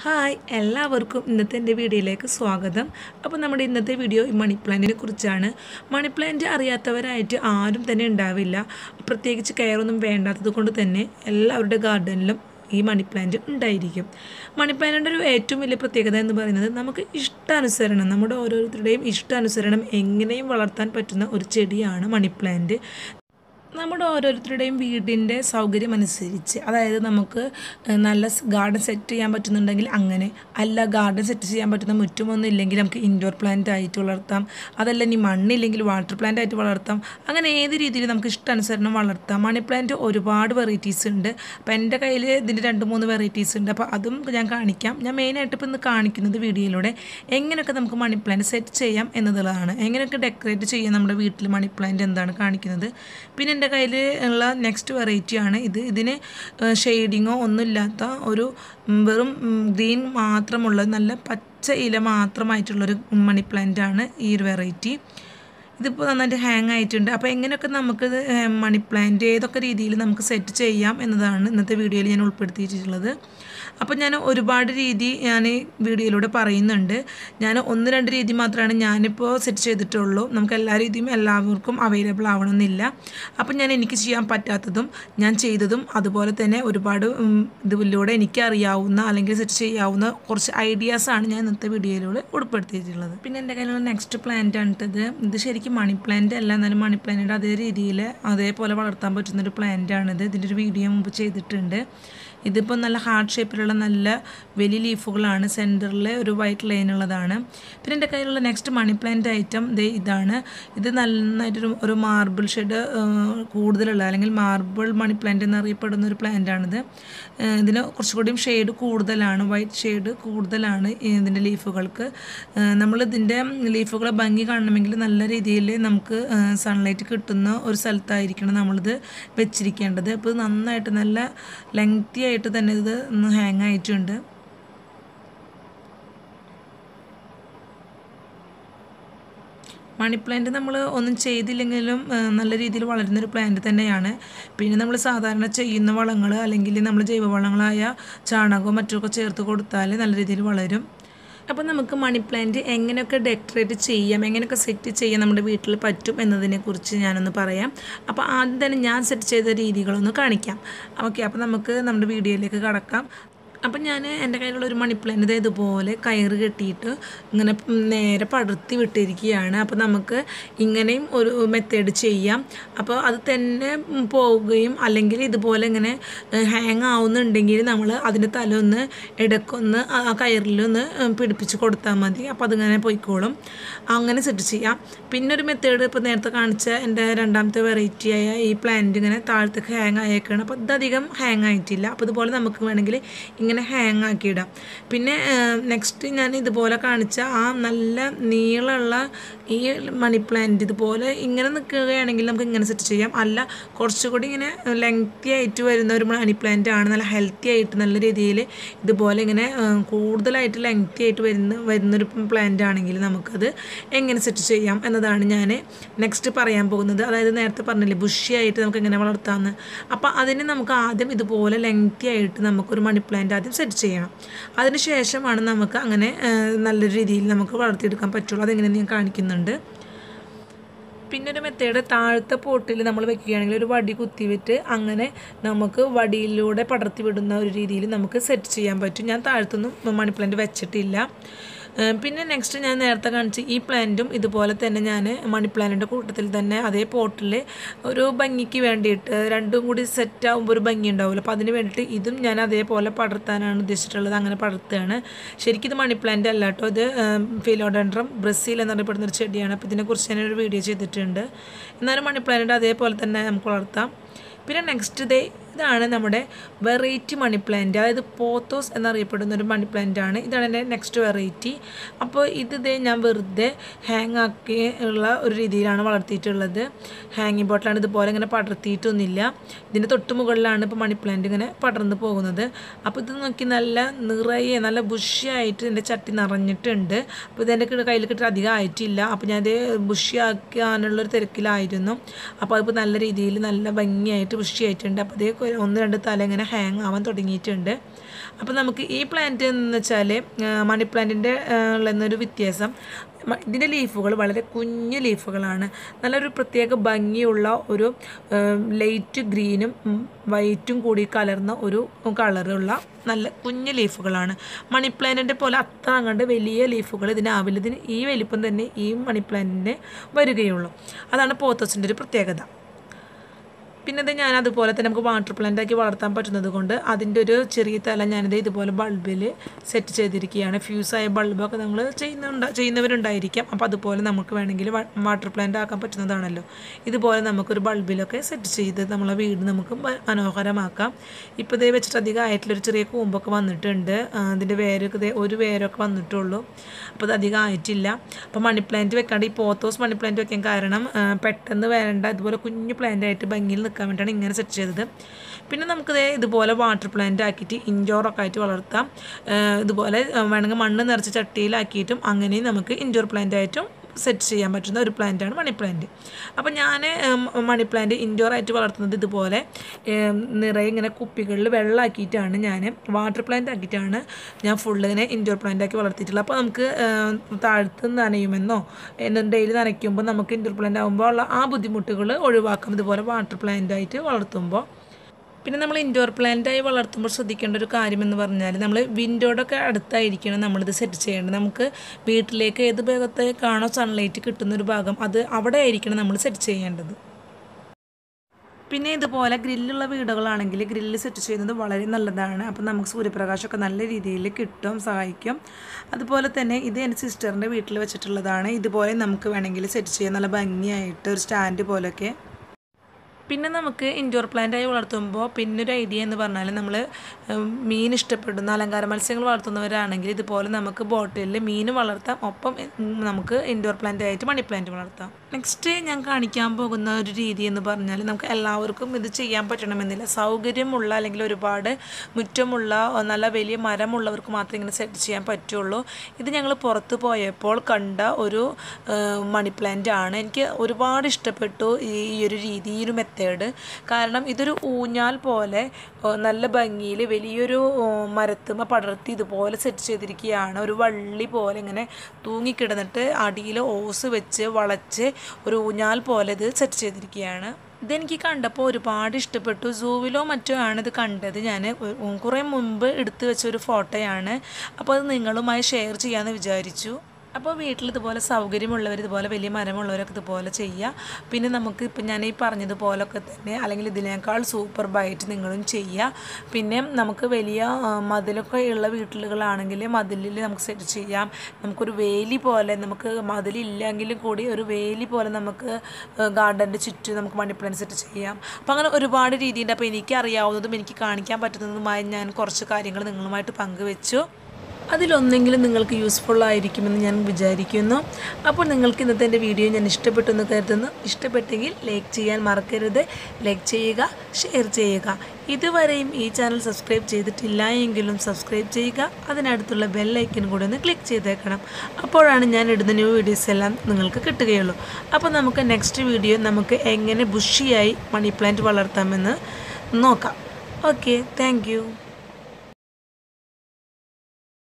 hi എല്ലാവർക്കും ഇന്നത്തെ എൻ്റെ വീഡിയോയിലേക്ക് സ്വാഗതം അപ്പോൾ നമ്മുടെ ഇന്നത്തെ വീഡിയോ ഈ മണി പ്ലാന്റിനെ കുറിച്ചാണ് മണി പ്ലാന്റ് അറിയാത്തവരായിട്ട് ആരും തന്നെ ഉണ്ടാവില്ല പ്രത്യേകിച്ച് കെയറൊന്നും വേണ്ടാത്തത് കൊണ്ട് തന്നെ എല്ലാവരുടെ ഗാർഡനിലും ഈ മണി പ്ലാന്റ് ഉണ്ടായിരിക്കും മണി പ്ലാന്റിൻ്റെ ഒരു ഏറ്റവും വലിയ പ്രത്യേകത എന്ന് പറയുന്നത് നമുക്ക് ഇഷ്ടാനുസരണം നമ്മുടെ ഓരോരുത്തരുടെയും ഇഷ്ടാനുസരണം എങ്ങനെയും വളർത്താൻ പറ്റുന്ന ഒരു ചെടിയാണ് മണി പ്ലാന്റ് നമ്മുടെ ഓരോരുത്തരുടെയും വീടിൻ്റെ സൗകര്യം അനുസരിച്ച് അതായത് നമുക്ക് ഏഹ്, നല്ല ഗാർഡൻ സെറ്റ് ചെയ്യാൻ പറ്റുന്നുണ്ടെങ്കിൽ അങ്ങനെ അല്ല ഗാർഡൻ സെറ്റ് ചെയ്യാൻ പറ്റുന്ന മുറ്റുമൊന്നും ഇല്ലെങ്കിൽ നമുക്ക് ഇൻഡോർ പ്ലാന്റ് ആയിട്ട് വളർത്താം അതല്ല ഇനി മണ്ണില്ലെങ്കിൽ വാട്ടർ പ്ലാന്റ് ആയിട്ട് വളർത്താം അങ്ങനെ ഏത് രീതിയിൽ നമുക്ക് ഇഷ്ടാനുസരണം വളർത്താം മണി പ്ലാന്റ് ഒരുപാട് വെറൈറ്റീസ് ഉണ്ട് അപ്പോൾ എൻ്റെ കയ്യിൽ ഇതിൻ്റെ രണ്ട് മൂന്ന് വെറൈറ്റീസ് ഉണ്ട് അപ്പോൾ അതും ഞാൻ കാണിക്കാം ഞാൻ മെയിനായിട്ട് ഇപ്പോൾ ഇന്ന് കാണിക്കുന്നത് വീഡിയോയിലൂടെ എങ്ങനെയൊക്കെ നമുക്ക് മണി പ്ലാന്റ് സെറ്റ് ചെയ്യാം എന്നതുള്ളതാണ് എങ്ങനെയൊക്കെ ഡെക്കറേറ്റ് ചെയ്യാം നമ്മുടെ വീട്ടിൽ മണി പ്ലാന്റ് എന്താണ് കാണിക്കുന്നത് പിന്നെ എൻ്റെ കയ്യിൽ ഉള്ള നെക്സ്റ്റ് വെറൈറ്റിയാണ് ഇത് ഇതിന് ഷെയ്ഡിങ്ങോ ഒന്നുമില്ലാത്ത ഒരു ഉം, വെറും ഗ്രീൻ മാത്രമുള്ള നല്ല പച്ച ഇല മാത്രമായിട്ടുള്ളൊരു മണി പ്ലാന്റ് ആണ് ഈ ഒരു വെറൈറ്റി ഇതിപ്പോൾ നന്നായിട്ട് ഹാങ് ആയിട്ടുണ്ട് അപ്പോൾ എങ്ങനെയൊക്കെ നമുക്കിത് മണി പ്ലാന്റ് ഏതൊക്കെ രീതിയിൽ നമുക്ക് സെറ്റ് ചെയ്യാം എന്നതാണ് ഇന്നത്തെ വീഡിയോയിൽ ഞാൻ ഉൾപ്പെടുത്തിയിട്ടുള്ളത് അപ്പോൾ ഞാൻ ഒരുപാട് രീതി ഞാൻ ഈ വീഡിയോയിലൂടെ പറയുന്നുണ്ട് ഞാൻ ഒന്ന് രണ്ട് രീതി മാത്രമാണ് ഞാനിപ്പോൾ സെറ്റ് ചെയ്തിട്ടുള്ളൂ നമുക്ക് എല്ലാ രീതിയും എല്ലാവർക്കും അവൈലബിൾ ആവണമെന്നില്ല അപ്പോൾ ഞാൻ എനിക്ക് ചെയ്യാൻ പറ്റാത്തതും ഞാൻ ചെയ്തതും അതുപോലെ തന്നെ ഒരുപാട് ഉം, ഇതിലൂടെ എനിക്ക് അറിയാവുന്ന അല്ലെങ്കിൽ സെറ്റ് ചെയ്യാവുന്ന കുറച്ച് ഐഡിയാസാണ് ഞാൻ ഇന്നത്തെ വീഡിയോയിലൂടെ ഉൾപ്പെടുത്തിയിട്ടുള്ളത് പിന്നെ എൻ്റെ കയ്യിലുള്ള നെക്സ്റ്റ് പ്ലാന്റ് ആണ് ഇത് ഇത് ശരിക്കും മണി പ്ലാന്റ് അല്ല എന്നാലും മണി പ്ലാന്റിൻ്റെ അതേ രീതിയിൽ അതേപോലെ വളർത്താൻ പറ്റുന്നൊരു പ്ലാന്റ് ആണിത് ഇതിൻ്റെ ഒരു വീഡിയോ മുമ്പ് ചെയ്തിട്ടുണ്ട് ഇതിപ്പോൾ നല്ല ഹാർട്ട് ഷേപ്പിലുള്ള നല്ല വലിയ ലീഫുകളാണ് സെൻറ്ററിൽ ഒരു വൈറ്റ് ലൈൻ ഉള്ളതാണ് പിന്നെ എൻ്റെ കയ്യിലുള്ള നെക്സ്റ്റ് മണി പ്ലാന്റ് ഐറ്റം ദേ ഇതാണ് ഇത് നന്നായിട്ടൊരു ഒരു മാർബിൾ ഷെയ്ഡ് കൂടുതലുള്ള അല്ലെങ്കിൽ മാർബിൾ മണി പ്ലാന്റ് എന്നറിയപ്പെടുന്ന ഒരു പ്ലാന്റാണിത് ഇതിന് കുറച്ചുകൂടിയും ഷെയ്ഡ് കൂടുതലാണ് വൈറ്റ് ഷെയ്ഡ് കൂടുതലാണ് ഇതിൻ്റെ ലീഫുകൾക്ക് നമ്മൾ ഇതിൻ്റെ ലീഫുകളെ ഭംഗി കാണണമെങ്കിൽ നല്ല രീതിയിൽ നമുക്ക് സൺലൈറ്റ് കിട്ടുന്ന ഒരു സ്ഥലത്തായിരിക്കണം നമ്മളിത് വെച്ചിരിക്കേണ്ടത് അപ്പോൾ ഇത് നന്നായിട്ട് നല്ല ലെങ്തി ആയിട്ട് തന്നെ ഇത് ഹാങ് ആയിട്ടുണ്ട് മണി പ്ലാന്റ് നമ്മൾ ഒന്നും ചെയ്തില്ലെങ്കിലും ആ, നല്ല രീതിയിൽ വളരുന്നൊരു പ്ലാന്റ് തന്നെയാണ് പിന്നെ നമ്മൾ സാധാരണ ചെയ്യുന്ന വളങ്ങൾ അല്ലെങ്കിൽ നമ്മൾ ജൈവവളങ്ങളായ ചാണകവും മറ്റൊക്കെ ചേർത്ത് കൊടുത്താൽ നല്ല രീതിയിൽ വളരും അപ്പോൾ നമുക്ക് മണി പ്ലാന്റ് എങ്ങനെയൊക്കെ ഡെക്കറേറ്റ് ചെയ്യാം എങ്ങനെയൊക്കെ സെറ്റ് ചെയ്യാൻ നമ്മുടെ വീട്ടിൽ പറ്റും എന്നതിനെക്കുറിച്ച് ഞാനൊന്ന് പറയാം അപ്പോൾ ആദ്യം തന്നെ ഞാൻ സെറ്റ് ചെയ്ത രീതികളൊന്ന് കാണിക്കാം ഓക്കെ അപ്പോൾ നമുക്ക് നമ്മുടെ വീഡിയോയിലേക്ക് കടക്കാം അപ്പം ഞാൻ എൻ്റെ കയ്യിലുള്ള ഒരു മണി പ്ലാന്റ് ദേ ഇതുപോലെ കയറ് കെട്ടിയിട്ട് ഇങ്ങനെ നേരെ പടർത്തി വിട്ടിരിക്കുകയാണ് അപ്പോൾ നമുക്ക് ഇങ്ങനെയും ഒരു മെത്തേഡ് ചെയ്യാം അപ്പോൾ അത് തന്നെ പോവുകയും അല്ലെങ്കിൽ ഇതുപോലെ ഇങ്ങനെ ഹാങ് ആവുന്നുണ്ടെങ്കിൽ നമ്മൾ അതിൻ്റെ തല ഒന്ന് ഇടയ്ക്കൊന്ന് ആ കയറിലൊന്ന് പിടിപ്പിച്ച് കൊടുത്താൽ മതി അപ്പോൾ അതിങ്ങനെ പോയിക്കോളും അങ്ങനെ സെറ്റ് ചെയ്യാം പിന്നെ ഒരു മെത്തേഡ് ഇപ്പോൾ നേരത്തെ കാണിച്ച എൻ്റെ രണ്ടാമത്തെ വെറൈറ്റി ആയ ഈ പ്ലാന്റ് ഇങ്ങനെ താഴത്തേക്ക് ഹാങ് ആയേക്കാണ് അപ്പോൾ ഇതധികം ഹാങ് ആയിട്ടില്ല അപ്പോൾ ഇതുപോലെ നമുക്ക് വേണമെങ്കിൽ ഇങ്ങനെ ഹാങ് ആക്കിയിടാം പിന്നെ നെക്സ്റ്റ് ഞാൻ ഇതുപോലെ കാണിച്ച ആ നല്ല നീളമുള്ള ഈ മണി പ്ലാന്റ് ഇതുപോലെ ഇങ്ങനെ നിൽക്കുകയാണെങ്കിൽ നമുക്ക് ഇങ്ങനെ സെറ്റ് ചെയ്യാം അല്ല കുറച്ചുകൂടി ഇങ്ങനെ ലെങ്തി ആയിട്ട് വരുന്ന ഒരു മണി പ്ലാന്റ് ആണ് നല്ല ഹെൽത്തി ആയിട്ട് നല്ല രീതിയിൽ ഇതുപോലെ ഇങ്ങനെ ആ, കൂടുതലായിട്ട് ലെങ്തി ആയിട്ട് വരുന്ന വരുന്നൊരു പ്ലാന്റ് ആണെങ്കിൽ നമുക്കത് എങ്ങനെ സെറ്റ് ചെയ്യാം എന്നതാണ് ഞാൻ നെക്സ്റ്റ് പറയാൻ പോകുന്നത് അതായത് നേരത്തെ പറഞ്ഞില്ലേ ബുഷി ആയിട്ട് നമുക്ക് എങ്ങനെ വളർത്താമെന്ന് അപ്പോൾ അതിന് നമുക്ക് ആദ്യം ഇതുപോലെ ലെങ്തി ആയിട്ട് നമുക്കൊരു മണി പ്ലാന്റ് ആദ്യം സെറ്റ് ചെയ്യണം അതിന് ശേഷമാണ് നമുക്ക് അങ്ങനെ ആ, നല്ലൊരു രീതിയിൽ നമുക്ക് വളർത്തിയെടുക്കാൻ പറ്റുള്ളൂ അതെങ്ങനെയെന്ന് ഞാൻ കാണിക്കുന്നുണ്ട് പിന്നെ ഒരു മെത്തേഡ് താഴത്തെ പോട്ടിൽ നമ്മൾ വെക്കുകയാണെങ്കിൽ ഒരു വടി കുത്തിവിട്ട് അങ്ങനെ നമുക്ക് വടിയിലൂടെ പടർത്തി വിടുന്ന ഒരു രീതിയിൽ നമുക്ക് സെറ്റ് ചെയ്യാൻ പറ്റും ഞാൻ താഴത്തൊന്നും മണി പ്ലാന്റ് വെച്ചിട്ടില്ല ഏഹ് പിന്നെ നെക്സ്റ്റ് ഞാൻ നേരത്തെ കാണിച്ച ഈ പ്ലാന്റും ഇതുപോലെ തന്നെ ഞാൻ മണി പ്ലാന്റിൻ്റെ കൂട്ടത്തിൽ തന്നെ അതേ പോട്ടിൽ ഒരു ഭംഗിക്ക് വേണ്ടിയിട്ട് രണ്ടും കൂടി സെറ്റ് ആകുമ്പോൾ ഒരു ഭംഗി ഉണ്ടാവില്ല അപ്പോൾ അതിന് വേണ്ടിയിട്ട് ഇതും ഞാൻ അതേപോലെ പടർത്താനാണ് ഉദ്ദേശിച്ചിട്ടുള്ളത് അങ്ങനെ പടർത്തുകയാണ് ശരിക്കും ഇത് മണി പ്ലാന്റ് അല്ല കേട്ടോ ഇത് ഫിലോഡൻഡ്രം ബ്രസീൽ എന്നറിയപ്പെടുന്ന ഒരു ചെടിയാണ് അപ്പോൾ ഇതിനെക്കുറിച്ച് ഞാനൊരു വീഡിയോ ചെയ്തിട്ടുണ്ട് എന്നാലും മണി പ്ലാന്റ് അതേപോലെ തന്നെ നമുക്ക് വളർത്താം പിന്നെ നെക്സ്റ്റ് ഡേ ഇതാണ് നമ്മുടെ വെറൈറ്റി മണി പ്ലാന്റ് അതായത് പോത്തോസ് എന്നറിയപ്പെടുന്ന ഒരു മണി പ്ലാന്റ് ആണ് ഇതാണ് എൻ്റെ നെക്സ്റ്റ് വെറൈറ്റി അപ്പോൾ ഇത് ദേ ഞാൻ വെറുതെ ഹാങ് ആക്കി ഉള്ള ഒരു രീതിയിലാണ് വളർത്തിയിട്ടുള്ളത് ഹാങ്ങിങ് ബോട്ടിലാണ് ഇതുപോലെ ഇങ്ങനെ പടർത്തിയിട്ടൊന്നുമില്ല ഇതിൻ്റെ തൊട്ട് മുകളിലാണ് ഇപ്പോൾ മണി പ്ലാന്റ് ഇങ്ങനെ പടർന്ന് പോകുന്നത് അപ്പോൾ ഇത് നോക്കി നല്ല നിറയെ നല്ല ബുഷിയായിട്ട് എൻ്റെ ചട്ടി നിറഞ്ഞിട്ടുണ്ട് അപ്പോൾ ഇതെൻ്റെ കയ്യിൽ കിട്ടി അധികം ആയിട്ടില്ല അപ്പോൾ ഞാനത് ബുഷിയാക്കാനുള്ളൊരു തിരക്കിലായിരുന്നു അപ്പോൾ അതിപ്പോൾ നല്ല രീതിയിൽ നല്ല ഭംഗിയായിട്ട് ബുഷിയായിട്ടുണ്ട് അപ്പോൾ അതേ ഒന്ന് രണ്ട് തല ഇങ്ങനെ ഹാങ് ആവാൻ തുടങ്ങിയിട്ടുണ്ട് അപ്പോൾ നമുക്ക് ഈ പ്ലാന്റ് എന്ന് വെച്ചാൽ മണി പ്ലാന്റിൻ്റെ ഉള്ളൊരു വ്യത്യാസം മ- ഇതിൻ്റെ ലീഫുകൾ വളരെ കുഞ്ഞു ലീഫുകളാണ് നല്ലൊരു പ്രത്യേക ഭംഗിയുള്ള ഒരു ലൈറ്റ് ഗ്രീനും വൈറ്റും കൂടി കലർന്ന ഒരു കളറുള്ള നല്ല കുഞ്ഞു ലീഫുകളാണ് മണി പ്ലാന്റിൻ്റെ പോലെ അത്ര അങ്ങോട്ട് വലിയ ലീഫുകൾ ഇതിനാവില്ല ഇതിന് ഈ വലിപ്പം തന്നെ ഈ മണി പ്ലാന്റിന് വരികയുള്ളൂ അതാണ് പോത്തസിൻ്റെ ഒരു പ്രത്യേകത പിന്നെ ഇത് ഞാൻ അതുപോലെ തന്നെ നമുക്ക് വാട്ടർ പ്ലാന്റ് ആക്കി വളർത്താൻ പറ്റുന്നത് കൊണ്ട് അതിൻ്റെ ഒരു ചെറിയ തല ഞാനിത് ഇതുപോലെ ബൾബിൽ സെറ്റ് ചെയ്തിരിക്കുകയാണ് ഫ്യൂസായ ബൾബൊക്കെ നമ്മൾ ചെയ്യുന്നുണ്ട് ചെയ്യുന്നവരുണ്ടായിരിക്കാം അപ്പോൾ അതുപോലെ നമുക്ക് വേണമെങ്കിൽ വാട്ടർ പ്ലാന്റ് ആക്കാൻ പറ്റുന്നതാണല്ലോ ഇതുപോലെ നമുക്കൊരു ബൾബിലൊക്കെ സെറ്റ് ചെയ്ത് നമ്മളെ വീട് നമുക്ക് മ- മനോഹരമാക്കാം ഇപ്പോൾ ഇതേ വെച്ചിട്ട് അധികം ആയിട്ടുള്ളൊരു ചെറിയ കൂമ്പൊക്കെ വന്നിട്ടുണ്ട് ആ, അതിൻ്റെ വേരൊക്കെ ദേ ഒരു വേരൊക്കെ വന്നിട്ടുള്ളൂ അപ്പോൾ അത് അധികം ആയിട്ടില്ല അപ്പോൾ മണി പ്ലാന്റ് വെക്കാണ്ട് ഈ പോത്തോസ് മണി പ്ലാന്റ് വെക്കാൻ കാരണം ആ, പെട്ടെന്ന് വേണ്ട ഇതുപോലെ കുഞ്ഞു പ്ലാന്റ് ആയിട്ട് ഭംഗിയിൽ നിൽക്കാൻ വേണ്ടിയിട്ടാണ് ഇങ്ങനെ സെറ്റ് ചെയ്തത് പിന്നെ നമുക്കിത് ഇതുപോലെ വാട്ടർ പ്ലാന്റ് ആക്കിയിട്ട് ഇൻഡോറൊക്കെ ആയിട്ട് വളർത്താം ആ, ഇതുപോലെ ആ, വേണമെങ്കിൽ മണ്ണ് നിറച്ച് ചട്ടിയിലാക്കിയിട്ടും അങ്ങനെയും നമുക്ക് ഇൻഡോർ പ്ലാന്റ് ആയിട്ടും സെറ്റ് ചെയ്യാൻ പറ്റുന്ന ഒരു പ്ലാന്റാണ് മണി പ്ലാന്റ് അപ്പോൾ ഞാൻ മണി പ്ലാന്റ് ഇൻഡോർ ആയിട്ട് വളർത്തുന്നത് ഇതുപോലെ ഏം, നിറയെ ഇങ്ങനെ കുപ്പികളിൽ വെള്ളമാക്കിയിട്ടാണ് ഞാൻ വാട്ടർ പ്ലാന്റ് ആക്കിയിട്ടാണ് ഞാൻ ഫുള്ള് ഇങ്ങനെ ഇൻഡോർ പ്ലാന്റ് ആക്കി വളർത്തിയിട്ടുള്ളത് അപ്പോൾ നമുക്ക് ഏം, താഴത്ത് നനയുമെന്നോ ഡെയിലി നനയ്ക്കുമ്പോൾ നമുക്ക് ഇൻഡോർ പ്ലാന്റ് ആകുമ്പോൾ ഉള്ള ആ ബുദ്ധിമുട്ടുകൾ ഒഴിവാക്കാം ഇതുപോലെ വാട്ടർ പ്ലാന്റ് ആയിട്ട് വളർത്തുമ്പോൾ പിന്നെ നമ്മൾ ഇൻഡോർ പ്ലാന്റായി വളർത്തുമ്പോൾ ശ്രദ്ധിക്കേണ്ട ഒരു കാര്യം എന്ന് പറഞ്ഞാൽ നമ്മൾ വിൻഡോടൊക്കെ അടുത്തായിരിക്കണം നമ്മളിത് സെറ്റ് ചെയ്യേണ്ടത് നമുക്ക് വീട്ടിലേക്ക് ഏത് ഭാഗത്തേക്കാണോ സൺലൈറ്റ് കിട്ടുന്ന ഒരു ഭാഗം അത് അവിടെ ആയിരിക്കണം നമ്മൾ സെറ്റ് ചെയ്യേണ്ടത് പിന്നെ ഇതുപോലെ ഗ്രില്ലുള്ള വീടുകളാണെങ്കിൽ ഗ്രില്ല് സെറ്റ് ചെയ്യുന്നത് വളരെ നല്ലതാണ് അപ്പം നമുക്ക് സൂര്യപ്രകാശമൊക്കെ നല്ല രീതിയിൽ കിട്ടും സഹായിക്കും അതുപോലെ തന്നെ ഇത് എൻ്റെ സിസ്റ്ററിൻ്റെ വീട്ടിൽ വെച്ചിട്ടുള്ളതാണ് ഇതുപോലെ നമുക്ക് വേണമെങ്കിൽ സെറ്റ് ചെയ്യാൻ നല്ല ഭംഗിയായിട്ട് ഒരു സ്റ്റാൻഡ് പോലെയൊക്കെ പിന്നെ നമുക്ക് ഇൻഡോർ പ്ലാന്റായി വളർത്തുമ്പോൾ പിന്നെ ഒരു ഐഡിയ എന്ന് പറഞ്ഞാൽ നമ്മൾ മീൻ ഇഷ്ടപ്പെടുന്ന അലങ്കാര മത്സ്യങ്ങൾ വളർത്തുന്നവരാണെങ്കിൽ ഇതുപോലെ നമുക്ക് ബോട്ടിലിൽ മീൻ വളർത്താം ഒപ്പം ഉം, നമുക്ക് ഇൻഡോർ പ്ലാന്റ് ആയിട്ട് മണി പ്ലാന്റ് വളർത്താം നെക്സ്റ്റ് ഞാൻ കാണിക്കാൻ പോകുന്ന ഒരു രീതി എന്ന് പറഞ്ഞാൽ നമുക്ക് എല്ലാവർക്കും ഇത് ചെയ്യാൻ പറ്റണമെന്നില്ല സൗകര്യമുള്ള അല്ലെങ്കിൽ ഒരുപാട് മുറ്റമുള്ള നല്ല വലിയ മരമുള്ളവർക്ക് മാത്രമേ ഇങ്ങനെ സെറ്റ് ചെയ്യാൻ പറ്റുള്ളൂ ഇത് ഞങ്ങൾ പുറത്ത് പോയപ്പോൾ കണ്ട ഒരു മണി പ്ലാന്റ് ആണ് എനിക്ക് ഒരുപാട് ഇഷ്ടപ്പെട്ടു ഈ ഈ ഒരു രീതി ഈ ഒരു മെത്തേഡ് കാരണം ഇതൊരു ഊഞ്ഞാൽ പോലെ ഓ, നല്ല ഭംഗിയിൽ വലിയൊരു ഓ, മരത്തുമ്മ പടർത്തി ഇതുപോലെ സെറ്റ് ചെയ്തിരിക്കുകയാണ് ഒരു വള്ളി പോലെ ഇങ്ങനെ തൂങ്ങിക്കിടന്നിട്ട് അടിയിൽ ഓസ് വെച്ച് വളച്ച് ഒരു ഊഞ്ഞാൽ പോലെ ഇത് സെറ്റ് ചെയ്തിരിക്കുകയാണ് ഇതെനിക്ക് കണ്ടപ്പോൾ ഒരുപാട് ഇഷ്ടപ്പെട്ടു സൂവിലോ മറ്റോ ആണ് ഇത് കണ്ടത് ഞാൻ കുറേ മുമ്പ് എടുത്തു വെച്ച ഒരു ഫോട്ടോയാണ് അപ്പോൾ അത് നിങ്ങളുമായി ഷെയർ ചെയ്യാമെന്ന് വിചാരിച്ചു അപ്പോൾ വീട്ടിൽ ഇതുപോലെ സൗകര്യമുള്ളവർ ഇതുപോലെ വലിയ മരമുള്ളവരൊക്കെ ഇതുപോലെ ചെയ്യുക പിന്നെ നമുക്ക് ഇപ്പം ഞാൻ ഈ പറഞ്ഞതുപോലൊക്കെ തന്നെ അല്ലെങ്കിൽ ഇതിനേക്കാൾ സൂപ്പർ ബൈറ്റ് നിങ്ങളും ചെയ്യുക പിന്നെ നമുക്ക് വലിയ ആ, മതിലൊക്കെ ഉള്ള വീട്ടിലുകളാണെങ്കിൽ മതിലിൽ നമുക്ക് സെറ്റ് ചെയ്യാം നമുക്കൊരു വേലി പോലെ നമുക്ക് മതിലില്ലെങ്കിലും കൂടി ഒരു വേലി പോലെ നമുക്ക് ഗാർഡൻ്റെ ചുറ്റും നമുക്ക് മണി പ്ലാന്റ് സെറ്റ് ചെയ്യാം അപ്പം അങ്ങനെ ഒരുപാട് രീതിയുണ്ട് അപ്പോൾ എനിക്ക് അറിയാവുന്നതും എനിക്ക് കാണിക്കാൻ പറ്റുന്നതുമായി ഞാൻ കുറച്ച് കാര്യങ്ങൾ നിങ്ങളുമായിട്ട് പങ്കുവെച്ചു അതിലൊന്നെങ്കിലും നിങ്ങൾക്ക് യൂസ്ഫുൾ ആയിരിക്കുമെന്ന് ഞാൻ വിചാരിക്കുന്നു അപ്പോൾ നിങ്ങൾക്ക് ഇന്നത്തെ എൻ്റെ വീഡിയോ ഞാൻ ഇഷ്ടപ്പെട്ടു എന്ന് കരുതുന്നു ഇഷ്ടപ്പെട്ടെങ്കിൽ ലൈക്ക് ചെയ്യാൻ മറക്കരുത് ലൈക്ക് ചെയ്യുക ഷെയർ ചെയ്യുക ഇതുവരെയും ഈ ചാനൽ സബ്സ്ക്രൈബ് ചെയ്തിട്ടില്ല എങ്കിലും സബ്സ്ക്രൈബ് ചെയ്യുക അതിനടുത്തുള്ള ബെല്ലൈക്കൻ കൂടെ ഒന്ന് ക്ലിക്ക് ചെയ്തേക്കണം അപ്പോഴാണ് ഞാൻ ഇടുന്ന ന്യൂ വീഡിയോസ് എല്ലാം നിങ്ങൾക്ക് കിട്ടുകയുള്ളൂ അപ്പോൾ നമുക്ക് നെക്സ്റ്റ് വീഡിയോ നമുക്ക് എങ്ങനെ ബുഷിയായി മണി പ്ലാന്റ് വളർത്താമെന്ന് നോക്കാം ഓക്കെ താങ്ക്